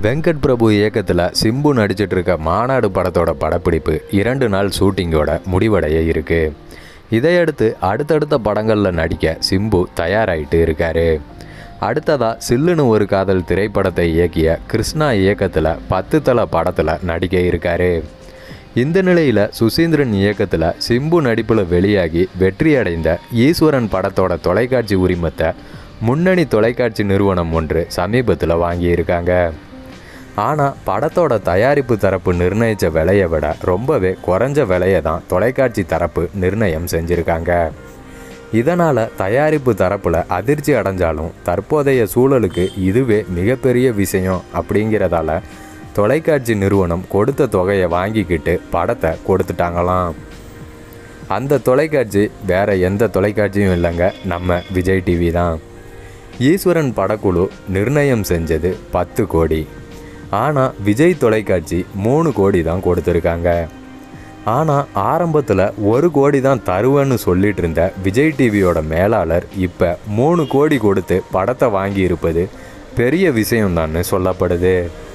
வெங்கட் பிரபு இயக்கத்தில் சிம்பு நடிச்சிட்டு இருக்க மாநாடு படத்தோட படப்பிடிப்பு இரண்டு நாள் ஷூட்டிங்கோட முடிவடைய இருக்கு இதையடுத்து அடுத்தடுத்த படங்களில் நடிக்க சிம்பு தயாராகிட்டு இருக்காரு அடுத்ததா சில்லுன்னு ஒரு காதல் திரைப்படத்தை இயக்கிய கிருஷ்ணா இயக்கத்தில் பத்து தல படத்தில் நடிக்க இருக்காரு இந்த நிலையில் சுசீந்திரன் இயக்கத்தில் சிம்பு நடிப்பில் வெளியாகி வெற்றியடைந்த ஈஸ்வரன் படத்தோட தொலைக்காட்சி உரிமத்தை முன்னணி தொலைக்காட்சி நிறுவனம் ஒன்று சமீபத்தில் வாங்கியிருக்காங்க ஆனால் படத்தோட தயாரிப்பு தரப்பு நிர்ணயித்த விலையை விட ரொம்பவே குறைஞ்ச விலையை தான் தொலைக்காட்சி தரப்பு நிர்ணயம் செஞ்சுருக்காங்க இதனால் தயாரிப்பு தரப்பில் அதிர்ச்சி அடைஞ்சாலும் தற்போதைய சூழலுக்கு இதுவே மிகப்பெரிய விஷயம் அப்படிங்கிறதால தொலைக்காட்சி நிறுவனம் கொடுத்த தொகையை வாங்கிக்கிட்டு படத்தை கொடுத்துட்டாங்களாம் அந்த தொலைக்காட்சி வேற எந்த தொலைக்காட்சியும் இல்லைங்க நம்ம விஜய் டிவி தான் ஈஸ்வரன் படக்குழு நிர்ணயம் செஞ்சது பத்து கோடி ஆனால் விஜய் தொலைக்காட்சி மூணு கோடி தான் கொடுத்துருக்காங்க ஆனால் ஆரம்பத்தில் ஒரு கோடி தான் தருவேன்னு சொல்லிட்டு இருந்த விஜய் டிவியோட மேலாளர் இப்போ மூணு கோடி கொடுத்து படத்தை வாங்கி இருப்பது பெரிய விஷயம்தான்னு சொல்லப்படுது